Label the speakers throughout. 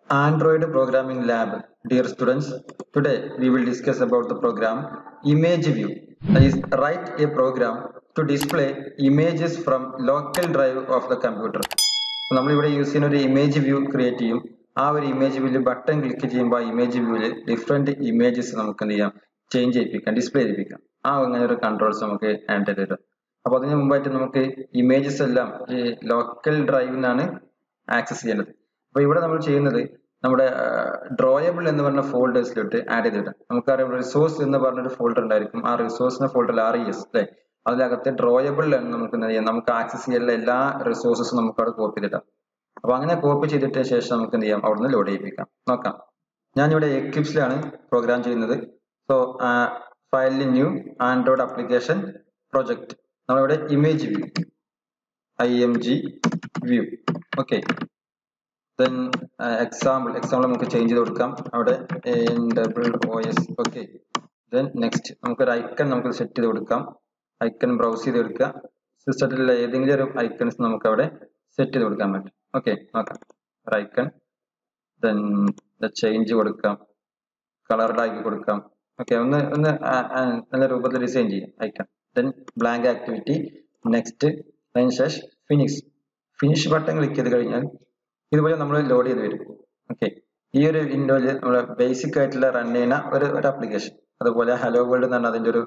Speaker 1: Android Programming Lab. Dear students, today we will discuss about the program Image View. That is, write a program to display images from local drive of the computer. നമ്മളിവിടെ use ചെയ്യുന്ന ഒരു image view create ചെയ്യും ആ ഒരു image വ്യൂവിൽ button click ചെയ്യുമ്പോൾ ആ image വ്യൂവിൽ ഡിഫറെന്റ് ഇമേജസ് നമുക്ക് എന്ത് ചെയ്യാം ചേഞ്ച് ചെയ്യിപ്പിക്കാം ഡിസ്പ്ലേ ചെയ്യിപ്പിക്കാം ആ അങ്ങനെ ഒരു കൺട്രോൾസ് നമുക്ക് ഹാൻഡിൽ ചെയ്തിട്ട് അപ്പൊ അതിന് മുമ്പായിട്ട് നമുക്ക് ഇമേജസ് എല്ലാം ഈ ലോക്കൽ ഡ്രൈവിൽ നിന്നാണ് ആക്സസ് ചെയ്യേണ്ടത് അപ്പൊ ഇവിടെ നമ്മൾ ചെയ്യുന്നത് നമ്മുടെ ഡ്രോയബിൾ എന്ന് പറഞ്ഞ ഫോൾഡേഴ്സിലോട്ട് ആഡ് ചെയ്തിട്ട് നമുക്കറിയാം റിസോഴ്സ് എന്ന് പറഞ്ഞൊരു ഫോൾഡർ ഉണ്ടായിരിക്കും ആ റിസോഴ്സിന്റെ ഫോൾഡറിൽ ആർ ഇ എസ് അല്ലെ അതിനകത്ത് ഡ്രോയബിൾ എന്ന് നമുക്ക് എന്ത് ചെയ്യാം നമുക്ക് ആക്സസ് ചെയ്യാനുള്ള എല്ലാ റിസോഴ്സസും നമുക്ക് അവിടെ കോപ്പി ചെയ്തിടാം അപ്പൊ അങ്ങനെ കോപ്പി ചെയ്തിട്ട് ശേഷം നമുക്ക് എന്ത് ചെയ്യാം അവിടുന്ന് ലോഡ് ചെയ്യിപ്പിക്കാം നോക്കാം ഞാനിവിടെ എക്ലിപ്സിലാണ് പ്രോഗ്രാം ചെയ്യുന്നത് സോ ഫയലിൽ ന്യൂ ആൻഡ്രോയിഡ് ആപ്ലിക്കേഷൻ പ്രൊജക്ട് നമ്മളിവിടെ image view I M G view okay then example example നമുക്ക് ചേഞ്ച് ചെയ്ത് കൊടുക്കാം അവിടെ double O S okay then next നമുക്കൊരു ഐക്കൺ നമുക്ക് സെറ്റ് ചെയ്ത് കൊടുക്കാം ഐക്കൺ ബ്രൗസ് ചെയ്ത് കൊടുക്കുക സിസ്റ്റത്തിലുള്ള ഏതെങ്കിലും ഒരു ഐക്കൺസ് നമുക്ക് അവിടെ സെറ്റ് ചെയ്ത് കൊടുക്കാൻ പറ്റും ഓക്കെ നോക്കാം ഒരു ഐക്കൺ ദെൻ ചേഞ്ച് കൊടുക്കാം കളർഡ് ആക്കി കൊടുക്കാം ഓക്കെ ഒന്ന് ഒന്ന് നല്ല രൂപത്തിൽ ഡിസൈൻ ചെയ്യാം icon then blank activity next അതിന് ശേഷം ഫിനിഷ് ഫിനിഷ് ബട്ടൺ ക്ലിക്ക് ചെയ്ത് കഴിഞ്ഞാൽ ഇതുപോലെ നമ്മൾ ലോഡ് ചെയ്ത് വരും ഓക്കെ ഈ ഒരു വിൻഡോയിൽ നമ്മൾ ബേസിക് ആയിട്ടുള്ള റൺ ചെയ്യുന്ന ഒരു ഒരു ആപ്ലിക്കേഷൻ അതുപോലെ ഹലോ വേൾഡ് എന്ന് പറഞ്ഞാൽ അതിന്റെ ഒരു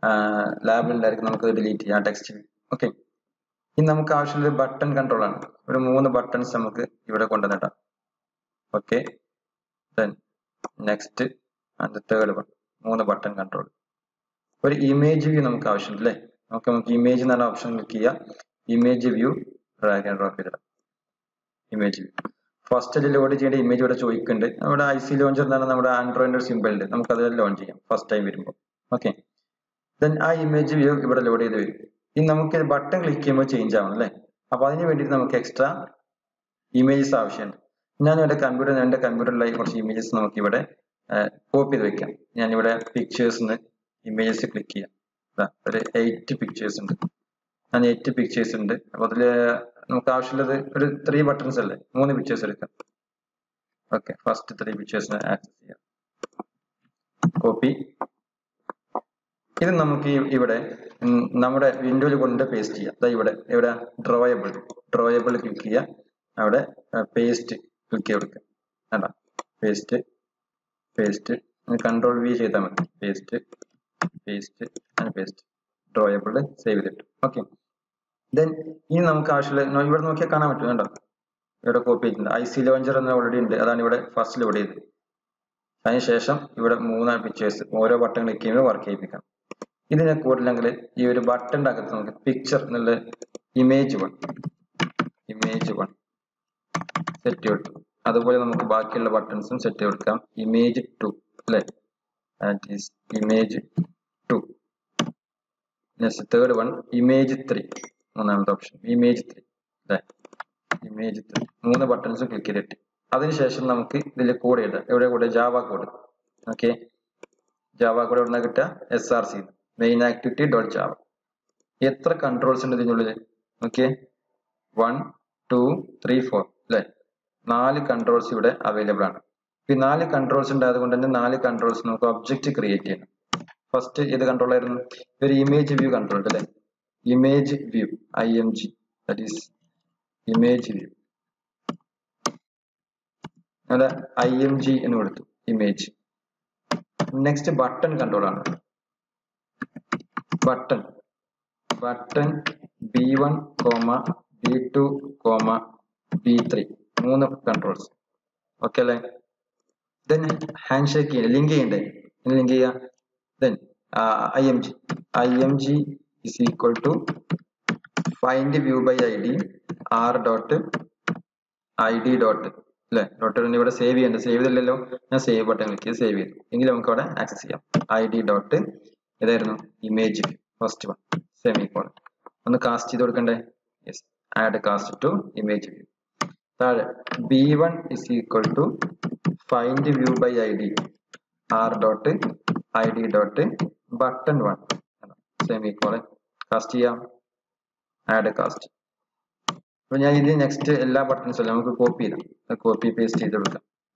Speaker 1: ലാബിൽ ഉണ്ടായിരിക്കും നമുക്ക് ഡിലീറ്റ് ചെയ്യാം ടെക്സ്റ്റ് ഓക്കെ ഇനി നമുക്ക് ആവശ്യമുള്ള ബട്ടൺ കൺട്രോൾ ആണ് ഒരു മൂന്ന് ബട്ടൺസ് നമുക്ക് ഇവിടെ കൊണ്ടുവന്നിട്ടാം okay then next and third one മൂന്ന് ബട്ടൺ കൺട്രോൾ ഒരു ഇമേജ് വ്യൂ നമുക്ക് ആവശ്യമുണ്ട് അല്ലേ നമുക്ക് നമുക്ക് ഇമേജ് എന്ന് പറഞ്ഞ ഓപ്ഷൻ ക്ലിക്ക് ചെയ്യാം image view drag and drop ചെയ്തിടാം ഇമേജ് വ്യൂ ഫസ്റ്റ് ലോഡ് ചെയ്യേണ്ട ഇമേജ് ഇവിടെ ചോദിക്കുന്നുണ്ട് നമ്മുടെ ഐ സി ലോഞ്ചർ എന്നാണ് നമ്മുടെ ആൻഡ്രോയിഡ് സിമ്പിൾ ഉണ്ട് നമുക്ക് അതിൽ ലോഞ്ച് ചെയ്യാം ഫസ്റ്റ് ടൈം വരുമ്പോൾ ഓക്കെ ദെൻ ആ ഇമേജ് വ്യൂ ഇവിടെ ലോഡ് ചെയ്ത് വരും ഇനി നമുക്ക് ബട്ടൺ ക്ലിക്ക് ചെയ്യുമ്പോൾ ചേഞ്ച് ആവണം അല്ലേ അപ്പൊ അതിന് വേണ്ടിയിട്ട് നമുക്ക് എക്സ്ട്രാ ഇമേജസ് ആവശ്യമുണ്ട് ഞാൻ ഇവിടെ കമ്പ്യൂട്ടർ എൻ്റെ കമ്പ്യൂട്ടറിലായി കുറച്ച് ഇമേജസ് നമുക്ക് ഇവിടെ കോപ്പി ചെയ്ത് വെക്കാം ഞാനിവിടെ പിക്ചേഴ്സിന് ഇമേജസ് ക്ലിക്ക് ചെയ്യാം ഒരു എയ്റ്റ് പിക്ചേഴ്സ് ഉണ്ട് ഞാൻ എയ്റ്റ് പിക്ചേഴ്സ് ഉണ്ട് അപ്പൊ അതില് നമുക്ക് ആവശ്യമുള്ളത് ഒരു ത്രീ ബട്ടൺസ് അല്ലേ മൂന്ന് പിക്ചേഴ്സ് എടുക്കാം ഓക്കെ ഫസ്റ്റ് ത്രീ പിക്ചേഴ്സിനെ ആക്സസ് ചെയ്യാം കോപ്പി ഇത് നമുക്ക് ഇവിടെ നമ്മുടെ വിൻഡോയിൽ കൊണ്ട് പേസ്റ്റ് ചെയ്യാം അതായത് ഇവിടെ ഇവിടെ ഡ്രോയബിൾ ഡ്രോയബിൾ ക്ലിക്ക് ചെയ്യുക അവിടെ പേസ്റ്റ് ക്ലിക്ക് ചെയ്ത് കൊടുക്കുക വേണ്ട പേസ്റ്റ് പേസ്റ്റ് കൺട്രോൾ വി ചെയ്താൽ മതി paste paste and paste drawable save ചെയ്തിട്ട് ഓക്കെ ദെൻ ഇനി നമുക്ക് ആവശ്യമുള്ള ഇവിടെ നോക്കിയാൽ കാണാൻ പറ്റും വേണ്ട ഇവിടെ കോപ്പി ചെയ്തിട്ടുണ്ട് ഐ സി ലോഞ്ചർ എന്ന് ഓൾറെഡി ഉണ്ട് അതാണ് ഇവിടെ ഫസ്റ്റ് ലോഡ് ചെയ്തത് അതിനുശേഷം ഇവിടെ മൂന്ന് പിക്ചേഴ്സ് ഓരോ ബട്ടൺ ക്ലിക്ക് ചെയ്യുമ്പോൾ വർക്ക് ചെയ്യിപ്പിക്കാം ഇതിനെ കൂടുതലെങ്കിൽ ഈ ഒരു ബട്ടണിന്റെ അകത്ത് നമുക്ക് പിക്ചർ എന്നുള്ള image one image one set കൊടുത്തു അതുപോലെ നമുക്ക് ബാക്കിയുള്ള ബട്ടൺസും സെറ്റ് കൊടുക്കാം ഇമേജ് ടു അല്ലേ that is image two next third one image three മൂന്നാമത്തെ ഓപ്ഷൻ ഇമേജ് ത്രീ അല്ലേ ഇമേജ് ത്രീ മൂന്ന് ബട്ടൺസ് ക്ലിക്ക് ചെയ്തിട്ട് അതിനുശേഷം നമുക്ക് ഇതിൽ കോഡ് ഇടാം എവിടെ കൂടെ Java code okay Java code എവിടെ കിട്ടുക S R C main activity dot Java എത്ര കൺട്രോൾസ് ഉണ്ട് ഇതിനുള്ളിൽ okay one two three four അല്ലേ നാല് കൺട്രോൾസ് ഇവിടെ അവൈലബിൾ ആണ് ഈ നാല് കൺട്രോൾസ് ഉണ്ടായത് കൊണ്ട് തന്നെ നാല് കൺട്രോൾസ് നമുക്ക് ഒബ്ജക്റ്റ് ക്രിയേറ്റ് ചെയ്യണം ഫസ്റ്റ് ഏത് കൺട്രോൾ ആയിരുന്നു ഒരു ഇമേജ് വ്യൂ കൺട്രോൾ അല്ലേ image view I M G that is image view അവിടെ ഐ എം ജി എന്ന് കൊടുത്തു ഇമേജ് നെക്സ്റ്റ് ബട്ടൺ കൺട്രോൾ ആണ് button button B one comma B two comma B three മൂന്ന് controls okay അല്ലേ then hand shake ചെയ്യണ്ടേ link ചെയ്യണ്ടേ link ചെയ്യുക then I M G I M G is equal to find view by I D R dot I D dot അല്ലെ dot ഇവിടെ save ചെയ്യണ്ട save ചെയ്തില്ലല്ലോ ഞാൻ സേവ് ബട്ടൺ ക്ലിക്ക് ചെയ്ത് save ചെയ്തു എങ്കിൽ നമുക്ക് അവിടെ ആക്സസ് ചെയ്യാം ഐ ഡി ഡോട്ട് ഏതായിരുന്നു image first one semi colon ഒന്ന് കാസ്റ്റ് ചെയ്ത് കൊടുക്കണ്ടേ yes add cast to image view താഴെ B one is equal to find view by I D R dot I D dot button one semi colon cast ചെയ്യാം add cast അപ്പൊ ഞാൻ ഇത് next എല്ലാ ബട്ടൺസും നമുക്ക് കോപ്പി ചെയ്താം കോപ്പി പേസ്റ്റ് ചെയ്ത് കൊടുക്കാം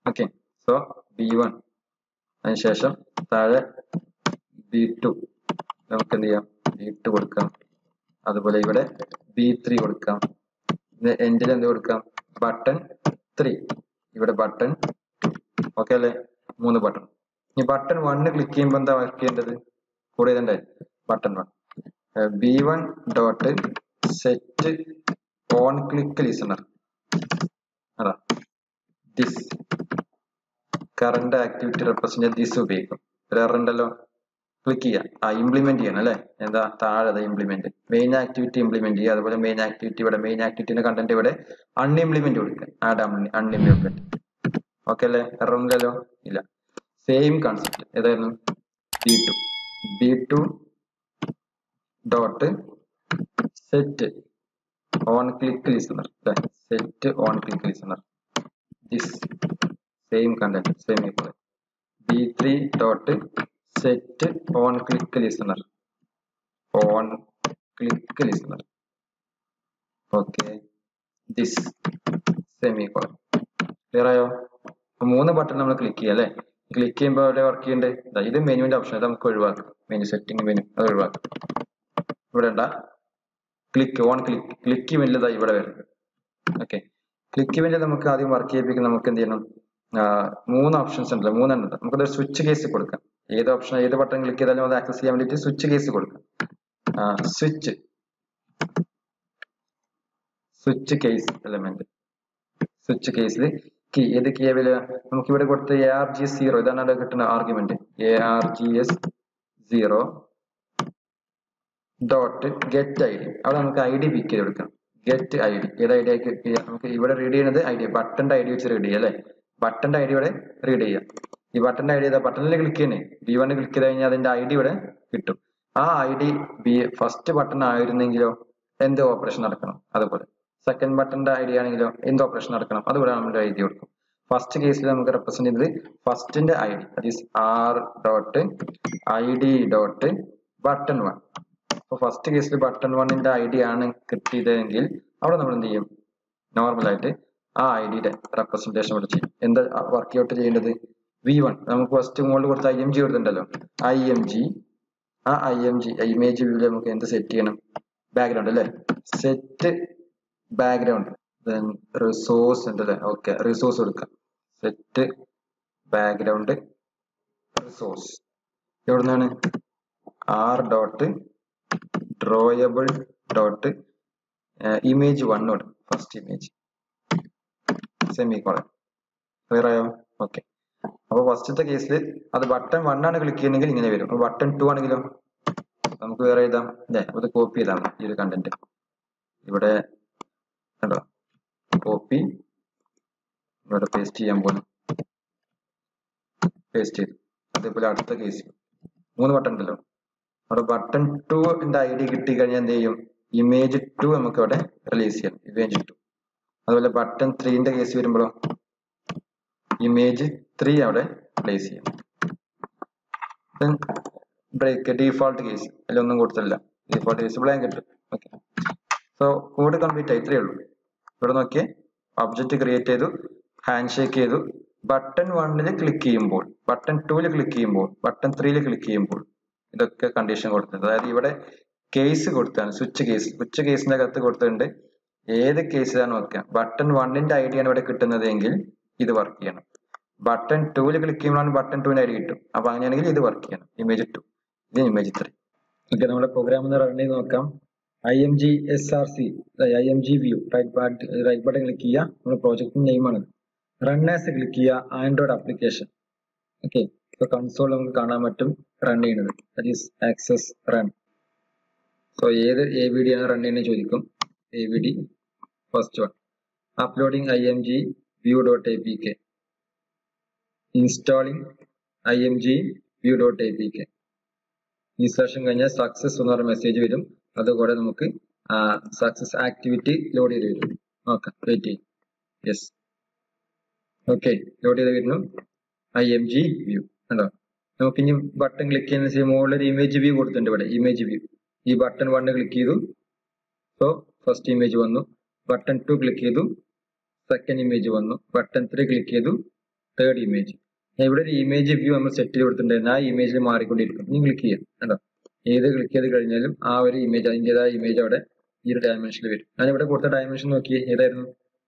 Speaker 1: okay so B one അതിനുശേഷം താഴെ ബി ടു നമുക്ക് എന്ത് ചെയ്യാം ബി ടു കൊടുക്കാം അതുപോലെ ഇവിടെ ബി ത്രീ കൊടുക്കാം എൻഡിൽ എന്ത് കൊടുക്കാം ബട്ടൺ ത്രീ ഇവിടെ ബട്ടൺ ടു ഓക്കെ അല്ലേ മൂന്ന് ബട്ടൺ ഇനി ബട്ടൺ വണ്ണ് ക്ലിക്ക് ചെയ്യുമ്പോൾ എന്താ വർക്ക് ചെയ്യേണ്ടത് കൂടെ ഇതണ്ടേ button one B one dot set on click listener അതാ this current activity represent this ഉപയോഗിക്കും ഒരു error ഉണ്ടല്ലോ ക്ലിക്ക് ചെയ്യാം ആ ഇംപ്ലിമെന്റ് ചെയ്യണം അല്ലേ എന്താ താഴെ ഇംപ്ലിമെന്റ് മെയിൻ ആക്ടിവിറ്റി ഇംപ്ലിമെന്റ് ചെയ്യുക അതുപോലെ മെയിൻ ആക്ടിവിറ്റി ഇവിടെ മെയിൻ ആക്ടിവിറ്റിന്റെ കണ്ടന്റ് ഇവിടെ അൺഇംപ്ലിമെന്റ് കൊടുക്കുക ആഡ് അൺഇംപ്ലിമെന്റ് ഓക്കെ അല്ലേ എറർ ഇല്ലല്ലോ ഇല്ല സെയിം കൺസെപ്റ്റ് ഏതായിരുന്നു B two B two dot set on click listener set on click listener this same content same equal B three dot set on click listener on click listener okay this same equal clear ആയോ അപ്പൊ മൂന്ന് button നമ്മൾ click ചെയ്യാം അല്ലേ click ചെയ്യുമ്പോൾ അവിടെ work ചെയ്യേണ്ടത് ഇത് മെനുവിന്റെ ഓപ്ഷൻ അത് നമുക്ക് ഒഴിവാക്കാം മെനു സെറ്റിംഗ് മെനു അത് ഒഴിവാക്കാം ഇവിടെ ഉണ്ടാ ക്ലിക്ക് ഓൺ ക്ലിക്ക് ക്ലിക്ക് ഇവന്റിൽ ഇവിടെ വരും ഓക്കെ ക്ലിക്ക് ഇവന്റിൽ നമുക്ക് ആദ്യം വർക്ക് ചെയ്യിപ്പിക്കാൻ നമുക്ക് എന്ത് ചെയ്യണം ആ, മൂന്ന് ഓപ്ഷൻസ് ഉണ്ടല്ലോ മൂന്നെണ്ണം ഉണ്ട് നമുക്കത് സ്വിച്ച് കേസ് കൊടുക്കാം ഏത് ഓപ്ഷൻ ഏത് ബട്ടൺ ക്ലിക്ക് ചെയ്താലും അത് ആക്സസ് ചെയ്യാൻ വേണ്ടിയിട്ട് സ്വിച്ച് കേസ് കൊടുക്കാം switch switch case element switch കേസിൽ കീ ഏത് കീ അവൈല നമുക്ക് ഇവിടെ കൊടുത്ത A R G S zero ഇതാണ് അവിടെ കിട്ടുന്ന argument A R G S zero dot get I D അവിടെ നമുക്ക് ഐ ഡി പിക്ക് ചെയ്ത് കൊടുക്കാം ഗെറ്റ് ഐ ഡി ഏത് ഐ ഡി ആക്കി നമുക്ക് ഇവിടെ റീഡ് ചെയ്യുന്നത് ഐ ഡി ബട്ടന്റെ ഐ ഡി വെച്ച് റീഡ് ചെയ്യാം അല്ലേ ബട്ടന്റെ ഐ ഡി ഇവിടെ റീഡ് ചെയ്യാം ഈ ബട്ടന്റെ ഐ ഡി ചെയ്താൽ ബട്ടണിൽ ക്ലിക്ക് ചെയ്യണേ ബി വണ്ണിൽ ക്ലിക്ക് ചെയ്ത് കഴിഞ്ഞാൽ അതിന്റെ ഐ ഡി ഇവിടെ കിട്ടും ആ I D B first button ആയിരുന്നെങ്കിലോ എന്ത് ഓപ്പറേഷൻ നടക്കണം അതുപോലെ സെക്കൻഡ് ബട്ടന്റെ ഐ ഡി ആണെങ്കിലോ എന്ത് ഓപ്പറേഷൻ നടക്കണം അതുപോലെ നമ്മൾ എഴുതി കൊടുക്കും ഫസ്റ്റ് കേസിൽ നമുക്ക് റെപ്രസെന്റ് ചെയ്യുന്നത് ഫസ്റ്റിന്റെ I D that is R dot I D dot button one അപ്പൊ ഫസ്റ്റ് കേസിൽ ബട്ടൺ വണ്ണിന്റെ ഐ ഡി ആണ് കിട്ടിയതെങ്കിൽ അവിടെ നമ്മൾ എന്ത് ചെയ്യും നോർമൽ ആയിട്ട് ആ ഐ ഡിയുടെ റെപ്രസെന്റേഷൻ ഇവിടെ ചെയ്യും എന്താ വർക്ക് ഔട്ട് ചെയ്യേണ്ടത് വി വൺ നമുക്ക് ഫസ്റ്റ് മുകളിൽ കൊടുത്ത ഐ എം ജി കൊടുത്തിട്ടുണ്ടല്ലോ ഐ എം ജി ആ ഐ എം ജി ഇമേജ് വ്യൂവിൽ നമുക്ക് എന്ത് സെറ്റ് ചെയ്യണം ബാക്ക്ഗ്രൗണ്ട് അല്ലേ സെറ്റ് ബാക്ക്ഗ്രൗണ്ട് ദെൻ റിസോഴ്സ് ഉണ്ട് അല്ലേ ഓക്കെ റിസോഴ്സ് കൊടുക്കാം സെറ്റ് ബാക്ക്ഗ്രൗണ്ട് റിസോഴ്സ് എവിടുന്നാണ് R dot drawable dot image വണ്ണോട് first image semi colon clear ആയോ ഓക്കെ അപ്പൊ ഫസ്റ്റത്തെ കേസിൽ അത് ബട്ടൺ വൺ ആണ് ക്ലിക്ക് ചെയ്യുന്നെങ്കിൽ ഇങ്ങനെ വരും ബട്ടൺ ടു ആണെങ്കിലോ നമുക്ക് വേറെ എഴുതാം അല്ലേ അത് കോപ്പി ചെയ്താൽ മതി ഈ ഒരു കണ്ടന്റ് ഇവിടെ കണ്ടോ കോപ്പി ഇവിടെ പേസ്റ്റ് ചെയ്യാൻ പോകുന്നു പേസ്റ്റ് ചെയ്തു അതേപോലെ അടുത്ത കേസ് മൂന്ന് ബട്ടൺ ഉണ്ടല്ലോ അവിടെ ബട്ടൺ ടുന്റെ ഐ ഡി കിട്ടി കഴിഞ്ഞാൽ എന്ത് ചെയ്യും ഇമേജ് ടു നമുക്ക് അവിടെ റിലീസ് ചെയ്യാം ഇമേജ് ടു അതുപോലെ ബട്ടൺ ത്രീന്റെ കേസ് വരുമ്പോഴോ ഇമേജ് ത്രീ അവിടെ പ്ലേസ് ചെയ്യാം ബ്രേക്ക് ഡീഫോൾട്ട് കേസ് അതിലൊന്നും കൊടുത്തില്ല ഡീഫോൾട്ട് കേസ് ബ്ലാങ്ക് കിട്ടും ഓക്കെ സോ കോഡ് കംപ്ലീറ്റ് ആയി ഇത്രയേ ഉള്ളൂ ഇവിടെ നോക്കിയേ ഒബ്ജക്റ്റ് ക്രിയേറ്റ് ചെയ്തു ഹാൻഡ് ഷേക്ക് ചെയ്തു ബട്ടൺ വണ്ണിൽ ക്ലിക്ക് ചെയ്യുമ്പോൾ ബട്ടൺ ടൂവിൽ ക്ലിക്ക് ചെയ്യുമ്പോൾ ബട്ടൺ ത്രീയിൽ ക്ലിക്ക് ചെയ്യുമ്പോൾ ഇതൊക്കെ കണ്ടീഷൻ കൊടുത്തിട്ടുണ്ട് അതായത് ഇവിടെ കേസ് കൊടുത്താണ് സ്വിച്ച് കേസ് സ്വിച്ച് കേസിന്റെ അകത്ത് കൊടുത്തിട്ടുണ്ട് ഏത് കേസിലാണ് നോക്കുക ബട്ടൺ വണ്ണിന്റെ ഐ ഡി ആണ് ഇവിടെ കിട്ടുന്നത് എങ്കിൽ ഇത് വർക്ക് ചെയ്യണം ബട്ടൺ ടൂവിൽ ക്ലിക്ക് ചെയ്യുമ്പോഴാണ് ബട്ടൺ ടൂവിന്റെ ഐ ഡി കിട്ടും അപ്പൊ അങ്ങനെയാണെങ്കിൽ ഇത് വർക്ക് ചെയ്യണം ഇമേജ് ടു ഇത് ഇമേജ് ത്രീ ഓക്കെ നമ്മുടെ പ്രോഗ്രാം ഒന്ന് റൺ ചെയ്ത് നോക്കാം I M G S R C I M G view right but right button click ചെയ്യുക നമ്മുടെ പ്രോജക്റ്റിന്റെ നെയിം ആണ് റൺ ആസ് ക്ലിക്ക് ചെയ്യുക ആൻഡ്രോയിഡ് ആപ്ലിക്കേഷൻ ഓക്കെ ഇപ്പൊ കൺസോൾ നമുക്ക് കാണാൻ പറ്റും റൺ ചെയ്യുന്നത് that is access run so ഏത് എ വി ഡി ആണ് റൺ ചെയ്യുന്നത് ചോദിക്കും A V D first one uploading I M G view dot A P K installing I M G view dot A P K installation കഴിഞ്ഞാൽ success എന്ന് പറഞ്ഞ message വരും അതുകൂടെ നമുക്ക് സക്സസ് ആക്ടിവിറ്റി ലോഡ് ചെയ്ത് വരും നോക്കാം വെയിറ്റ് ചെയ്യും യെസ് ഓക്കെ ലോഡ് ചെയ്ത് വരുന്നു ഐ എം ജി വ്യൂ കണ്ടോ നമുക്ക് ഇനി ബട്ടൺ ക്ലിക്ക് ചെയ്യുന്ന മുകളിൽ ഒരു ഇമേജ് വ്യൂ കൊടുത്തിട്ടുണ്ട് ഇവിടെ ഇമേജ് വ്യൂ ഈ ബട്ടൺ വണ്ണ് ക്ലിക്ക് ചെയ്തു സോ ഫസ്റ്റ് ഇമേജ് വന്നു ബട്ടൺ ടു ക്ലിക്ക് ചെയ്തു സെക്കൻഡ് ഇമേജ് വന്നു ബട്ടൺ ത്രീ ക്ലിക്ക് ചെയ്തു തേർഡ് ഇമേജ് ഇവിടെ ഒരു ഇമേജ് വ്യൂ നമ്മൾ സെറ്റ് ചെയ്ത് കൊടുത്തിട്ടുണ്ടായിരുന്നു ആ ഇമേജിൽ മാറിക്കൊണ്ടിരിക്കും ഇനി ക്ലിക്ക് ചെയ്യാം കണ്ടോ ഏത് ക്ലിക്ക് ചെയ്ത് കഴിഞ്ഞാലും ആ ഒരു ഇമേജ് അതിൻ്റെതായ ഇമേജ് അവിടെ ഈ ഒരു ഡയമെൻഷനിൽ വരും ഞാൻ ഇവിടെ കൊടുത്ത ഡയമെൻഷൻ നോക്കി ഏതായിരുന്നു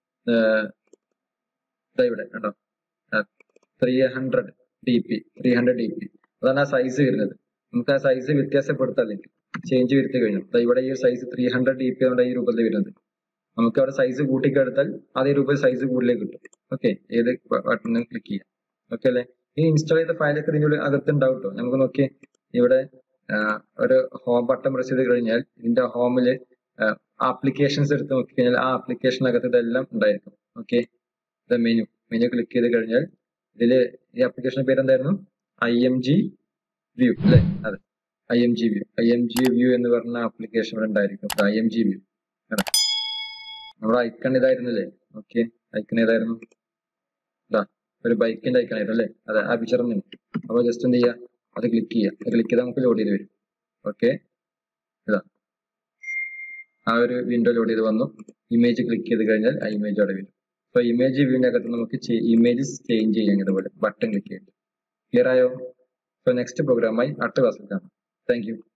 Speaker 1: ഇതാ ഇവിടെ കണ്ടോ three hundred D P three hundred D P അതാണ് ആ സൈസ് വരുന്നത് നമുക്ക് ആ സൈസ് വ്യത്യാസപ്പെടുത്താല്ലെങ്കിൽ ചേഞ്ച് വരുത്തി കഴിഞ്ഞു ദാ ഇവിടെ ഈ size three hundred D P ആണ് ഈ രൂപത്തിൽ വരുന്നത് നമുക്ക് അവിടെ സൈസ് കൂട്ടിക്കെടുത്താൽ അതേ രൂപത്തിൽ സൈസ് കൂടുതലേക്ക് കിട്ടും ഓക്കെ ഏത് ബട്ടണും ക്ലിക്ക് ചെയ്യാം ഓക്കെ അല്ലേ ഈ ഇൻസ്റ്റാൾ ചെയ്ത ഫയലൊക്കെ ഇതിന്റെ അകത്ത് ഉണ്ടാവും കേട്ടോ നമുക്ക് നോക്കി ഇവിടെ ഒരു ഹോം ബട്ടൺ പ്രസ് ചെയ്ത് കഴിഞ്ഞാൽ ഇതിന്റെ ഹോമില് ആപ്ലിക്കേഷൻസ് എടുത്ത് നോക്കി കഴിഞ്ഞാൽ ആ ആപ്ലിക്കേഷനകത്ത് ഇതെല്ലാം ഉണ്ടായിരിക്കും ഓക്കെ മെനു മെനു ക്ലിക്ക് ചെയ്ത് കഴിഞ്ഞാൽ ഇതില് ഈ ആപ്ലിക്കേഷൻ പേര് എന്തായിരുന്നു ഐ എം ജി വ്യൂ അല്ലെ അതെ I M G view I M G view എന്ന് പറഞ്ഞ ആപ്ലിക്കേഷൻ ഇവിടെ ഉണ്ടായിരിക്കും ഐ എം ജി വ്യൂ നമ്മുടെ ഐക്കൺ ഇതായിരുന്നില്ലേ ഓക്കെ ഐക്കൺ ഏതായിരുന്നു ഇതാ ഒരു ബൈക്കിന്റെ ഐക്കൺ ആയിരുന്നു അല്ലേ അതെ ആ പിക്ചർ തന്നെ അപ്പൊ ജസ്റ്റ് എന്ത് ചെയ്യുക അത് ക്ലിക്ക് ചെയ്യുക ക്ലിക്ക് ചെയ്താൽ നമുക്ക് ലോഡ് ചെയ്ത് വരും ഓക്കെ ഇതാ ആ ഒരു വിൻഡോ ലോഡ് ചെയ്ത് വന്നു ഇമേജ് ക്ലിക്ക് ചെയ്ത് കഴിഞ്ഞാൽ ആ ഇമേജ് അവിടെ വരും അപ്പൊ ഇമേജ് വ്യൂവിന്റെ അകത്ത് നമുക്ക് ഇമേജസ് ചേഞ്ച് ചെയ്യാം ഇതുപോലെ ബട്ടൺ ക്ലിക്ക് ചെയ്യാം ക്ലിയർ ആയോ സോ നെക്സ്റ്റ് പ്രോഗ്രാമായി അടുത്ത ക്ലാസ്സിൽ കാണാം താങ്ക് യു